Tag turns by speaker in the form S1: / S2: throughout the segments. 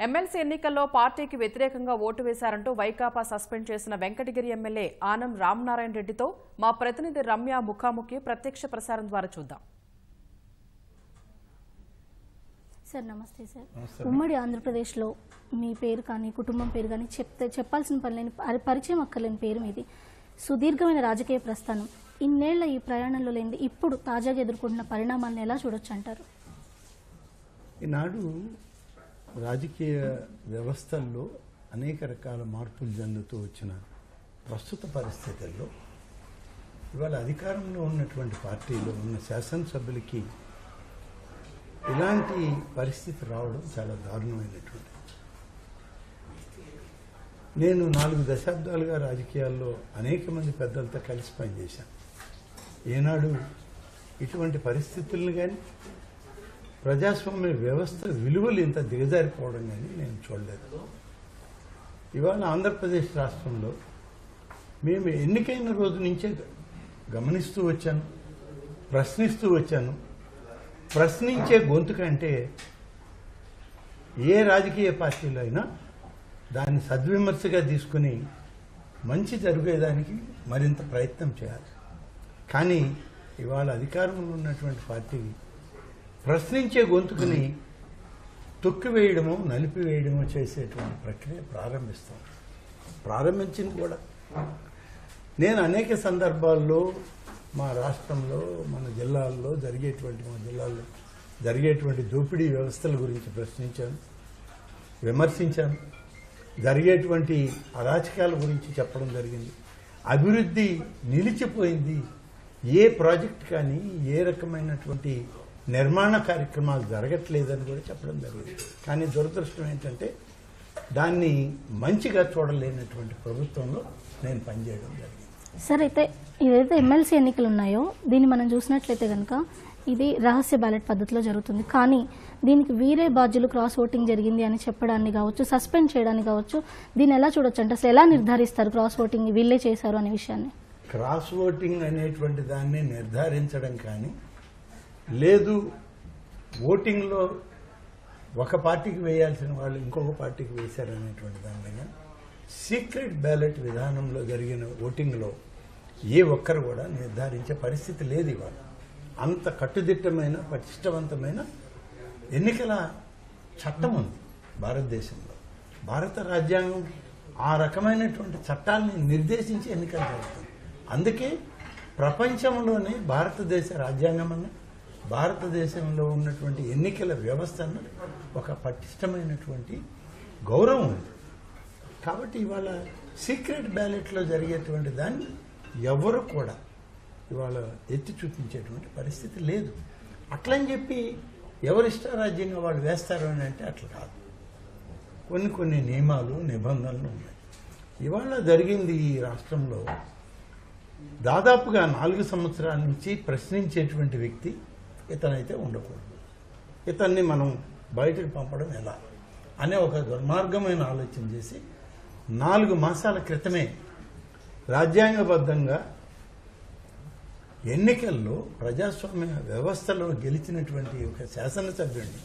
S1: MLC ఎన్నికల్లో పార్టీకి వ్యతిరేకంగా ఓటు వేశారంటూ వైకాపా సస్పెండ్ చేసిన వెంకటగిరి ఎమ్మెల్యే ఆనం రామనారాయణ రెడ్డితో మా ప్రతినిధి రమ్య ముఖాముఖి ప్రత్యక్ష ప్రసారం ద్వారా చూద్దాం
S2: సార్ నమస్తే సార్ ఉమ్మడి ఆంధ్రప్రదేశ్లో మీ పేరు కానీ కుటుంబం పేరు కానీ చెప్తే చెప్పాల్సిన పని లేని పరి- పరిచయం అక్కర్లేని పేరు మీది సుదీర్ఘమైన రాజకీయ ప్రస్థానం ఇన్నేళ్ల ఈ ప్రయాణంలో లేనిది ఇప్పుడు తాజాగా ఎదుర్కొంటున్న పరిణామాలను ఎలా చూడొచ్చు అంటారు
S3: ఈనాడు రాజకీయ వ్యవస్థల్లో అనేక రకాల మార్పులు చెందుతూ వచ్చిన ప్రస్తుత పరిస్థితుల్లో ఇవాళ అధికారంలో ఉన్నటువంటి పార్టీలో ఉన్న శాసనసభ్యులకి ఇలాంటి పరిస్థితి రావడం చాలా దారుణమైనటువంటి నేను నాలుగు దశాబ్దాలుగా రాజకీయాల్లో అనేక మంది పెద్దలతో కలిసి పనిచేశాను ఏనాడు ఇటువంటి పరిస్థితులను కానీ ప్రజాస్వామ్య వ్యవస్థ విలువలు ఇంత దిగజారిపోవడం కానీ నేను చూడలేదు ఇవాళ ఆంధ్రప్రదేశ్ రాష్ట్రంలో మేము ఎన్నికైన రోజు నుంచే గమనిస్తూ వచ్చాను ప్రశ్నిస్తూ వచ్చాను ప్రశ్నించే గొంతు కంటే ఏ రాజకీయ పార్టీలో అయినా దాన్ని సద్విమర్శగా తీసుకుని మంచి జరిగేదానికి మరింత ప్రయత్నం చేయాలి కానీ ఇవాళ అధికారంలో ఉన్నటువంటి పార్టీ ప్రశ్నించే గొంతుకుని తొక్కివేయడమో నలిపివేయడమో చేసేటువంటి ప్రక్రియ ప్రారంభిస్తాం ప్రారంభించింది కూడా నేను అనేక సందర్భాల్లో మా రాష్ట్రంలో మన జిల్లాల్లో జరిగేటువంటి మా జిల్లాల్లో జరిగేటువంటి దోపిడీ వ్యవస్థల గురించి ప్రశ్నించాను విమర్శించాను జరిగేటువంటి అరాచకాల గురించి చెప్పడం జరిగింది అభివృద్ధి నిలిచిపోయింది ఏ ప్రాజెక్ట్ కానీ ఏ రకమైనటువంటి నిర్మాణ కార్యక్రమాలు జరగట్లేదని కూడా చెప్పడం జరిగింది కానీ దురదృష్టం ఏంటంటే దాన్ని మంచిగా చూడలేనటువంటి ప్రభుత్వంలో నేను పనిచేయడం జరిగింది
S2: సార్ అయితే ఏదైతే ఎమ్మెల్సీ ఎన్నికలు ఉన్నాయో దీన్ని మనం చూసినట్లయితే కనుక ఇది రహస్య బ్యాలెట్ పద్ధతిలో జరుగుతుంది కానీ దీనికి వీరే బాధ్యులు క్రాస్ ఓటింగ్ జరిగింది అని చెప్పడాన్ని కావచ్చు సస్పెండ్ చేయడానికి కావచ్చు దీన్ని ఎలా చూడొచ్చు అంటే అసలు ఎలా నిర్ధారిస్తారు క్రాస్ ఓటింగ్ వీళ్ళే చేశారు అనే విషయాన్ని
S3: క్రాస్ ఓటింగ్ అనేటువంటి దాన్ని నిర్ధారించడం కానీ లేదు ఓటింగ్లో ఒక పార్టీకి వేయాల్సిన వాళ్ళు ఇంకొక పార్టీకి వేశారనేటువంటి దాని మీద సీక్రెట్ బ్యాలెట్ విధానంలో జరిగిన ఓటింగ్లో ఏ ఒక్కరు కూడా నిర్ధారించే పరిస్థితి లేదు ఇవాళ అంత కట్టుదిట్టమైన పటిష్టవంతమైన ఎన్నికల చట్టం ఉంది భారతదేశంలో భారత రాజ్యాంగం ఆ రకమైనటువంటి చట్టాలని నిర్దేశించి ఎన్నికలు జరుగుతుంది అందుకే ప్రపంచంలోనే భారతదేశ రాజ్యాంగం అన్న భారతదేశంలో ఉన్నటువంటి ఎన్నికల వ్యవస్థ అన్న ఒక పటిష్టమైనటువంటి గౌరవం ఉంది కాబట్టి ఇవాళ సీక్రెట్ బ్యాలెట్లో జరిగేటువంటి దాన్ని ఎవరు కూడా ఇవాళ ఎత్తి చూపించేటువంటి పరిస్థితి లేదు అట్లని చెప్పి ఎవరిష్టారాజ్యంగా వాళ్ళు వేస్తారు అని అంటే అట్లా కాదు కొన్ని కొన్ని నియమాలు నిబంధనలు ఉన్నాయి ఇవాళ జరిగింది ఈ రాష్ట్రంలో దాదాపుగా నాలుగు సంవత్సరాల నుంచి ప్రశ్నించేటువంటి వ్యక్తి ఇతనైతే ఉండకూడదు ఇతన్ని మనం బయటకు పంపడం ఎలా అనే ఒక దుర్మార్గమైన ఆలోచన చేసి నాలుగు మాసాల క్రితమే రాజ్యాంగబద్ధంగా ఎన్నికల్లో ప్రజాస్వామ్య వ్యవస్థలో గెలిచినటువంటి ఒక శాసనసభ్యుడిని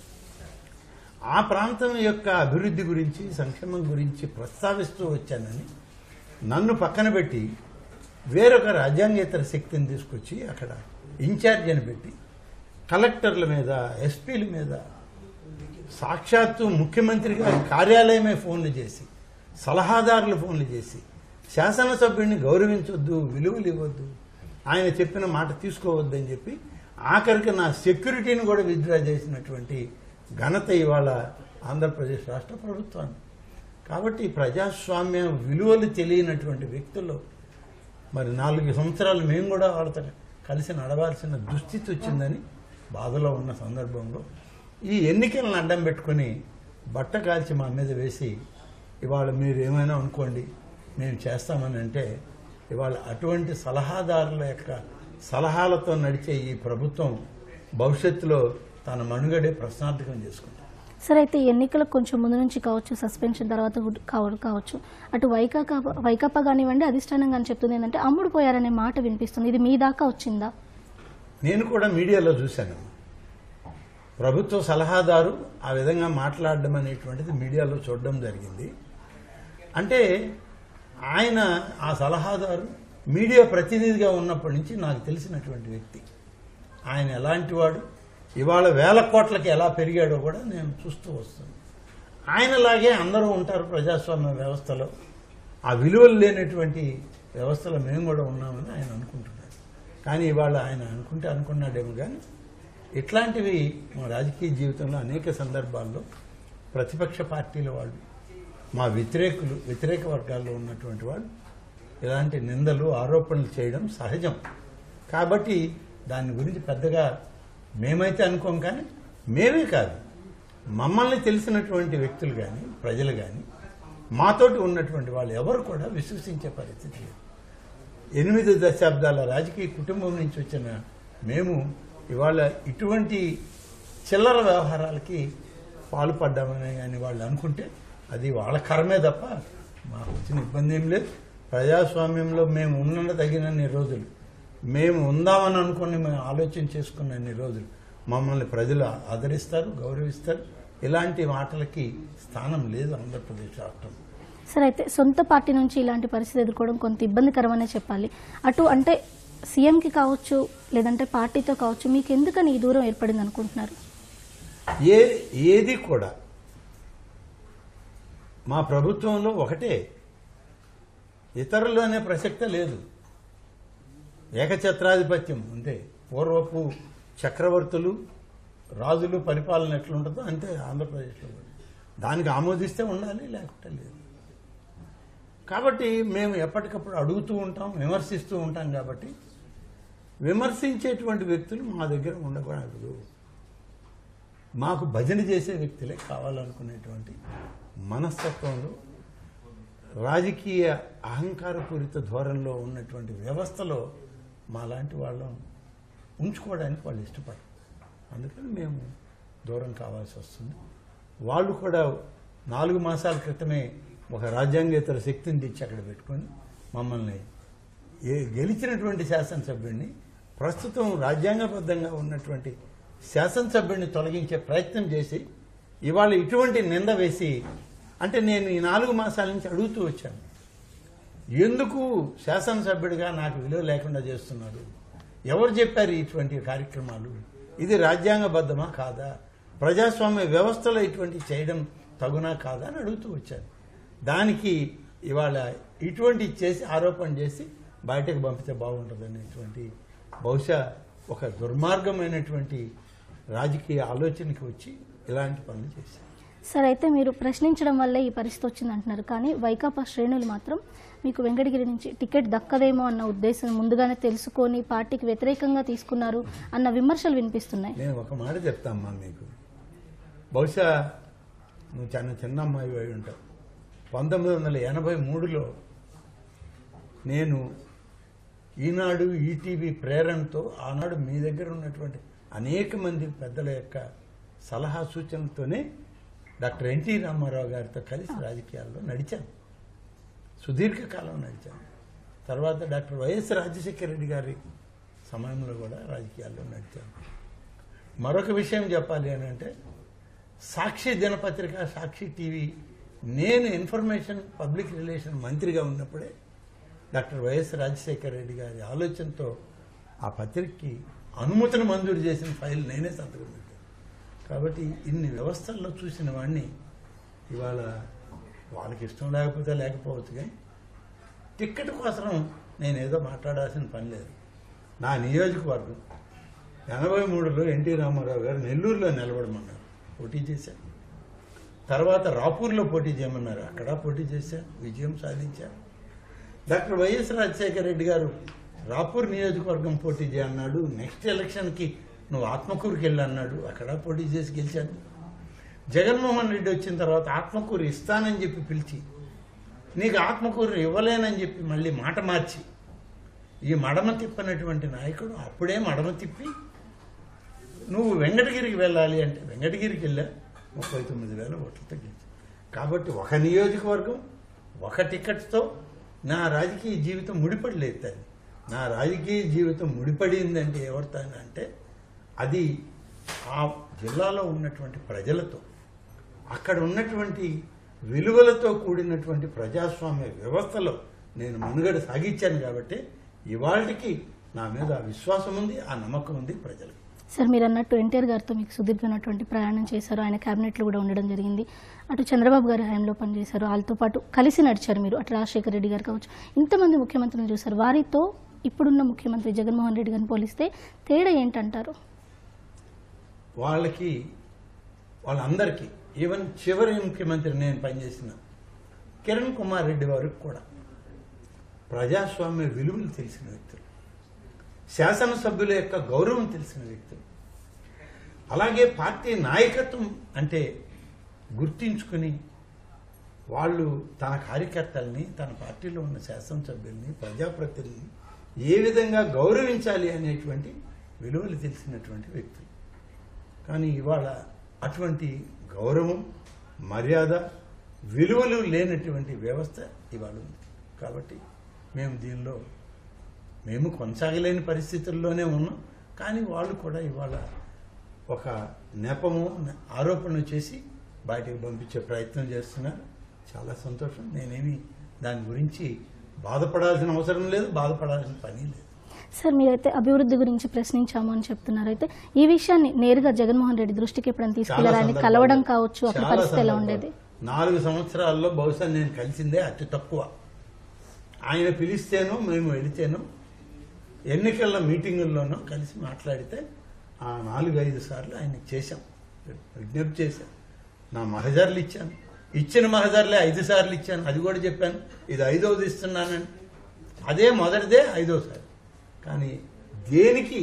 S3: ఆ ప్రాంతం యొక్క అభివృద్ధి గురించి సంక్షేమం గురించి ప్రస్తావిస్తూ వచ్చానని నన్ను పక్కన పెట్టి వేరొక రాజ్యాంగేతర శక్తిని తీసుకొచ్చి అక్కడ ఇన్ఛార్జ్ అని పెట్టి కలెక్టర్ల మీద ఎస్పీల మీద సాక్షాత్తు ముఖ్యమంత్రి గారి కార్యాలయమే ఫోన్లు చేసి సలహాదారులు ఫోన్లు చేసి శాసనసభ్యుడిని గౌరవించొద్దు విలువలు ఇవ్వద్దు ఆయన చెప్పిన మాట తీసుకోవద్దని చెప్పి ఆఖరికి నా సెక్యూరిటీని కూడా విత్డ్రా చేసినటువంటి ఘనత ఇవాళ ఆంధ్రప్రదేశ్ రాష్ట్ర ప్రభుత్వాన్ని కాబట్టి ప్రజాస్వామ్య విలువలు తెలియనటువంటి వ్యక్తులు మరి నాలుగు సంవత్సరాలు మేము కూడా వాళ్ళతో కలిసి నడవాల్సిన దుస్థితి వచ్చిందని బాధలో ఉన్న సందర్భంలో ఈ ఎన్నికలను అడ్డం పెట్టుకుని బట్ట కాల్చి మా మీద వేసి ఇవాళ మీరు ఏమైనా అనుకోండి మేము చేస్తామని అంటే ఇవాళ అటువంటి సలహాదారుల యొక్క సలహాలతో నడిచే ఈ ప్రభుత్వం భవిష్యత్తులో తన మనుగడే ప్రశ్నార్థకం చేసుకుంటుంది
S2: సరే అయితే ఈ ఎన్నికలకు కొంచెం ముందు నుంచి కావచ్చు సస్పెన్షన్ తర్వాత కూడా కావ- కావచ్చు అటు వైకాపా వైకాపా కానివ్వండి అధిష్టానం కానీ చెప్తుంది ఏంటంటే అమ్ముడు పోయారనే మాట వినిపిస్తుంది ఇది మీ దాకా వచ్చిందా
S3: నేను కూడా మీడియాలో చూశాను ప్రభుత్వ సలహాదారు ఆ విధంగా మాట్లాడడం అనేటువంటిది మీడియాలో చూడడం జరిగింది అంటే ఆయన ఆ సలహాదారు మీడియా ప్రతినిధిగా ఉన్నప్పటి నుంచి నాకు తెలిసినటువంటి వ్యక్తి ఆయన ఎలాంటి వాడు ఇవాళ వేల కోట్లకి ఎలా పెరిగాడో కూడా నేను చూస్తూ వస్తాను ఆయనలాగే అందరూ ఉంటారు ప్రజాస్వామ్య వ్యవస్థలో ఆ విలువలు లేనటువంటి వ్యవస్థలో మేము కూడా ఉన్నామని ఆయన అనుకుంటున్నాడు కానీ ఇవాళ ఆయన అనుకుంటే అనుకున్నాడేమో కానీ ఇట్లాంటివి మా రాజకీయ జీవితంలో అనేక సందర్భాల్లో ప్రతిపక్ష పార్టీల వాళ్ళు మా వ్యతిరేకులు వ్యతిరేక వర్గాల్లో ఉన్నటువంటి వాళ్ళు ఇలాంటి నిందలు ఆరోపణలు చేయడం సహజం కాబట్టి దాని గురించి పెద్దగా మేమైతే అనుకోం కానీ మేమే కాదు మమ్మల్ని తెలిసినటువంటి వ్యక్తులు కానీ ప్రజలు కానీ మాతోటి ఉన్నటువంటి వాళ్ళు ఎవరు కూడా విశ్వసించే పరిస్థితి లేదు ఎనిమిది దశాబ్దాల రాజకీయ కుటుంబం నుంచి వచ్చిన మేము ఇవాళ ఇటువంటి చిల్లర వ్యవహారాలకి పాల్పడ్డామని కానీ వాళ్ళు అనుకుంటే అది వాళ్ళ కరమే తప్ప మాకు వచ్చిన ఇబ్బంది ఏం లేదు ప్రజాస్వామ్యంలో మేము ఉన్న తగినన్ని రోజులు మేము ఉందామని అనుకుని మేము ఆలోచన చేసుకున్నన్ని రోజులు మమ్మల్ని ప్రజలు ఆదరిస్తారు గౌరవిస్తారు ఇలాంటి మాటలకి స్థానం లేదు ఆంధ్రప్రదేశ్ రాష్ట్రం
S2: సరే అయితే సొంత పార్టీ నుంచి ఇలాంటి పరిస్థితి ఎదుర్కోవడం కొంత ఇబ్బందికరమనే చెప్పాలి అటు అంటే సీఎంకి కావచ్చు లేదంటే పార్టీతో కావచ్చు మీకు ఎందుకని ఈ దూరం ఏర్పడింది అనుకుంటున్నారు
S3: ఏ ఏది కూడా మా ప్రభుత్వంలో ఒకటే ఇతరులు అనే ప్రసక్తే లేదు ఏకఛత్రాధిపత్యం అంటే పూర్వపు చక్రవర్తులు రాజులు పరిపాలన ఎట్లుంటుందో అంతే ఆంధ్రప్రదేశ్లో కూడా దానికి ఆమోదిస్తే ఉండాలి లేకుంటే లేదు కాబట్టి మేము ఎప్పటికప్పుడు అడుగుతూ ఉంటాం విమర్శిస్తూ ఉంటాం కాబట్టి విమర్శించేటువంటి వ్యక్తులు మా దగ్గర ఉండకూడదు మాకు భజన చేసే వ్యక్తులే కావాలనుకునేటువంటి మనస్తత్వంలో రాజకీయ అహంకారపూరిత ధోరణిలో ఉన్నటువంటి వ్యవస్థలో మాలాంటి వాళ్ళం ఉంచుకోవడానికి వాళ్ళు ఇష్టపడరు అందుకని మేము దూరం కావాల్సి వస్తుంది వాళ్ళు కూడా నాలుగు మాసాల క్రితమే ఒక రాజ్యాంగేతర శక్తిని తెచ్చి అక్కడ పెట్టుకొని మమ్మల్ని ఏ గెలిచినటువంటి శాసనసభ్యుడిని ప్రస్తుతం రాజ్యాంగబద్ధంగా ఉన్నటువంటి శాసనసభ్యుడిని తొలగించే ప్రయత్నం చేసి ఇవాళ ఇటువంటి నింద వేసి అంటే నేను ఈ నాలుగు మాసాల నుంచి అడుగుతూ వచ్చాను ఎందుకు శాసనసభ్యుడిగా నాకు విలువ లేకుండా చేస్తున్నారు ఎవరు చెప్పారు ఇటువంటి కార్యక్రమాలు ఇది రాజ్యాంగబద్ధమా కాదా ప్రజాస్వామ్య వ్యవస్థలో ఇటువంటి చేయడం తగునా కాదా అని అడుగుతూ వచ్చాను దానికి ఇవాళ ఇటువంటి చేసి ఆరోపణ చేసి బయటకు పంపితే బాగుంటుంది అనేటువంటి బహుశా ఒక దుర్మార్గమైనటువంటి రాజకీయ ఆలోచనకి వచ్చి ఇలాంటి పనులు చేశారు
S2: సరే అయితే మీరు ప్రశ్నించడం వల్లే ఈ పరిస్థితి వచ్చింది అంటున్నారు కానీ వైకాపా శ్రేణులు మాత్రం మీకు వెంకటగిరి నుంచి టికెట్ దక్కదేమో అన్న ఉద్దేశం ముందుగానే తెలుసుకొని పార్టీకి వ్యతిరేకంగా తీసుకున్నారు అన్న విమర్శలు వినిపిస్తున్నాయి
S3: నేను ఒక మాట చెప్తామ్మా మీకు బహుశా నువ్వు చాలా చిన్న అమ్మాయి అయి ఉంటావు పంతొమ్మిది వందల ఎనభై మూడులో నేను ఈనాడు ఈటీవీ ప్రేరణతో ఆనాడు మీ దగ్గర ఉన్నటువంటి అనేక మంది పెద్దల యొక్క సలహా సూచనలతోనే డాక్టర్ ఎన్టీ రామారావు గారితో కలిసి రాజకీయాల్లో నడిచాను సుదీర్ఘకాలం నడిచాను తర్వాత డాక్టర్ వైఎస్ రాజశేఖర రెడ్డి గారి సమయంలో కూడా రాజకీయాల్లో నడిచాను మరొక విషయం చెప్పాలి అని అంటే సాక్షి దినపత్రిక సాక్షి టీవీ నేను ఇన్ఫర్మేషన్ పబ్లిక్ రిలేషన్ మంత్రిగా ఉన్నప్పుడే డాక్టర్ వైఎస్ రాజశేఖర రెడ్డి గారి ఆలోచనతో ఆ పత్రికకి అనుమతిని మంజూరు చేసిన ఫైల్ నేనే సంతకం పెట్టాను కాబట్టి ఇన్ని వ్యవస్థల్లో చూసిన వాడిని ఇవాళ వాళ్ళకి ఇష్టం లేకపోతే లేకపోవచ్చు కానీ టిక్కెట్ కోసం నేను ఏదో మాట్లాడాల్సిన పని లేదు నా నియోజకవర్గం ఎనభై మూడులో ఎన్టీ రామారావు గారు నెల్లూరులో నిలబడమన్నారు పోటీ చేశాను తర్వాత రాపూర్లో పోటీ చేయమన్నారు అక్కడ పోటీ చేశాను విజయం సాధించాను డాక్టర్ వైఎస్ రాజశేఖర రెడ్డి గారు రాపూర్ నియోజకవర్గం పోటీ చేయన్నాడు నెక్స్ట్ ఎలక్షన్కి నువ్వు ఆత్మకూరుకి వెళ్ళి అన్నాడు అక్కడ పోటీ చేసి గెలిచాను జగన్మోహన్ రెడ్డి వచ్చిన తర్వాత ఆత్మకూరు ఇస్తానని చెప్పి పిలిచి నీకు ఆత్మకూరు ఇవ్వలేనని చెప్పి మళ్ళీ మాట మార్చి ఈ మడమ తిప్పనటువంటి నాయకుడు అప్పుడే మడమ తిప్పి నువ్వు వెంకటగిరికి వెళ్ళాలి అంటే వెంకటగిరికి వెళ్ళా ముప్పై తొమ్మిది వేల ఓట్లతో గెలిచి కాబట్టి ఒక నియోజకవర్గం ఒక టికెట్తో నా రాజకీయ జీవితం ముడిపడలేదు తల్లి నా రాజకీయ జీవితం ముడిపడిందంటే ఎవరితో అంటే అది ఆ జిల్లాలో ఉన్నటువంటి ప్రజలతో అక్కడ ఉన్నటువంటి విలువలతో కూడినటువంటి ప్రజాస్వామ్య వ్యవస్థలో నేను మనుగడ సాగించాను కాబట్టి ఇవాళకి నా మీద ఆ విశ్వాసం ఉంది ఆ నమ్మకం ఉంది ప్రజలకు
S2: సార్ మీరు అన్నట్టు ఎన్టీఆర్ గారితో మీకు సుదీర్ఘమైనటువంటి ప్రయాణం చేశారు ఆయన క్యాబినెట్లో కూడా ఉండడం జరిగింది అటు చంద్రబాబు గారి హయాంలో పనిచేశారు వాళ్ళతో పాటు కలిసి నడిచారు మీరు అటు రాజశేఖర రెడ్డి గారు కావచ్చు ఇంతమంది ముఖ్యమంత్రులను చూశారు వారితో ఇప్పుడున్న ముఖ్యమంత్రి జగన్మోహన్ రెడ్డి గారిని పోలిస్తే తేడా ఏంటంటారు
S3: వాళ్ళకి వాళ్ళందరికీ ఈవెన్ చివరి ముఖ్యమంత్రి నేను పనిచేసిన కిరణ్ కుమార్ రెడ్డి వారికి కూడా ప్రజాస్వామ్య విలువలు తెలిసిన వ్యక్తులు శాసనసభ్యుల యొక్క గౌరవం తెలిసిన వ్యక్తులు అలాగే పార్టీ నాయకత్వం అంటే గుర్తించుకుని వాళ్ళు తన కార్యకర్తల్ని తన పార్టీలో ఉన్న శాసనసభ్యుల్ని ప్రజాప్రతినిధుల్ని ఏ విధంగా గౌరవించాలి అనేటువంటి విలువలు తెలిసినటువంటి వ్యక్తులు కానీ ఇవాళ అటువంటి గౌరవం మర్యాద విలువలు లేనటువంటి వ్యవస్థ ఇవాళ ఉంది కాబట్టి మేము దీనిలో మేము కొనసాగలేని పరిస్థితుల్లోనే ఉన్నాం కానీ వాళ్ళు కూడా ఇవాళ ఒక నెపము ఆరోపణ చేసి బయటకు పంపించే ప్రయత్నం చేస్తున్నారు చాలా సంతోషం నేనేమి దాని గురించి బాధపడాల్సిన అవసరం లేదు బాధపడాల్సిన పని లేదు
S2: సార్ మీరైతే అభివృద్ధి గురించి ప్రశ్నించాము అని చెప్తున్నారు అయితే ఈ విషయాన్ని నేరుగా జగన్మోహన్ రెడ్డి దృష్టికి ఎప్పుడైనా తీసుకెళ్లారు ఆయన
S3: సందర్భాల్లో-
S2: కలవడం కావచ్చు అక్కడ
S3: చాలా
S2: పరిస్థితి ఎలా
S3: సందర్భాల్లో.
S2: ఉండేది
S3: నాలుగు సంవత్సరాల్లో బహుశా నేను కలిసిందే అతి తక్కువ ఆయన పిలిస్తేనో మేము వెళితేనో ఎన్నికల మీటింగుల్లోనో కలిసి మాట్లాడితే ఆ నాలుగు ఐదు సార్లు ఆయనకి చేశాం విజ్ఞప్తి చేశాం నా మహజర్లు ఇచ్చాను ఇచ్చిన మహజర్లే ఐదు సార్లు ఇచ్చాను అది కూడా చెప్పాను ఇది ఐదవది ఇస్తున్నానని అదే మొదటిదే ఐదోసారి కానీ దేనికి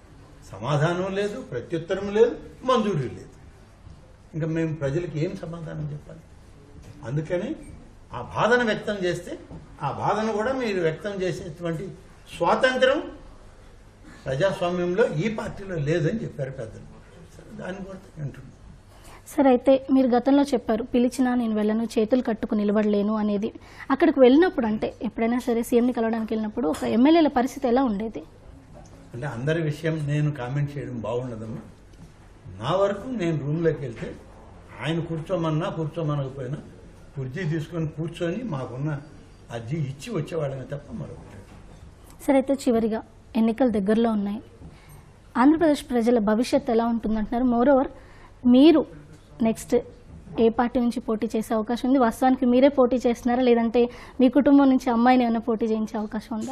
S3: సమాధానం లేదు ప్రత్యుత్తరం లేదు మంజూరీ లేదు ఇంకా మేము ప్రజలకు ఏం సమాధానం చెప్పాలి అందుకని ఆ బాధను వ్యక్తం చేస్తే ఆ బాధను కూడా మీరు వ్యక్తం చేసేటువంటి స్వాతంత్రం ప్రజాస్వామ్యంలో ఈ పార్టీలో లేదని చెప్పారు పెద్దలు సరే దాన్ని కూడా వింటున్నాం
S2: సార్ అయితే మీరు గతంలో చెప్పారు పిలిచినా నేను వెళ్ళను చేతులు కట్టుకు నిలబడలేను అనేది అక్కడికి వెళ్ళినప్పుడు అంటే ఎప్పుడైనా సరే సీఎంని కలవడానికి వెళ్ళినప్పుడు ఒక ఎమ్మెల్యేల పరిస్థితి ఎలా ఉండేది
S3: అంటే అందరి విషయం నేను కామెంట్ చేయడం బాగుండదమ్మా నా వరకు నేను రూమ్లోకి వెళ్తే ఆయన కూర్చోమన్నా కూర్చోమనకపోయినా కుర్చీ తీసుకొని కూర్చొని మాకున్న అర్జీ ఇచ్చి వచ్చేవాళ్ళని తప్ప మరొకటి లేదు.
S2: సరే అయితే చివరిగా ఎన్నికలు దగ్గరలో ఉన్నాయి ఆంధ్రప్రదేశ్ ప్రజల భవిష్యత్తు ఎలా ఉంటుందంటున్నారు మోరోవర్ మీరు నెక్స్ట్ ఏ పార్టీ నుంచి పోటీ చేసే అవకాశం ఉంది వాస్తవానికి మీరే పోటీ చేస్తున్నారా లేదంటే మీ కుటుంబం నుంచి అమ్మాయిని ఏమైనా పోటీ చేయించే అవకాశం ఉందా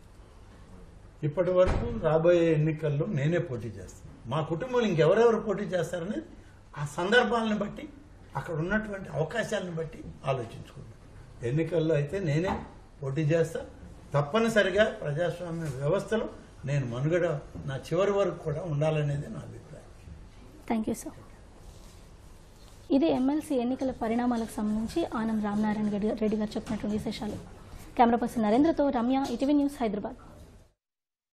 S3: ఇప్పటి వరకు రాబోయే ఎన్నికల్లో నేనే పోటీ చేస్తాను మా కుటుంబంలో ఇంకెవరెవరు పోటీ చేస్తారనేది ఆ సందర్భాలను బట్టి అక్కడ ఉన్నటువంటి అవకాశాలను బట్టి ఆలోచించుకుంటాం ఎన్నికల్లో అయితే నేనే పోటీ చేస్తా తప్పనిసరిగా ప్రజాస్వామ్య వ్యవస్థలో నేను మనుగడ నా చివరి వరకు కూడా ఉండాలనేది నా అభిప్రాయం
S2: థ్యాంక్ యూ సార్ ఇది ఎమ్మెల్సీ ఎన్నికల పరిణామాలకు సంబంధించి ఆనం రామనారాయణ రెడ్డి రెడ్డి గారు చెప్పినటువంటి విశేషాలు కెమెరా పర్సన్ నరేంద్రతో రమ్య ఇటీవీ న్యూస్ హైదరాబాద్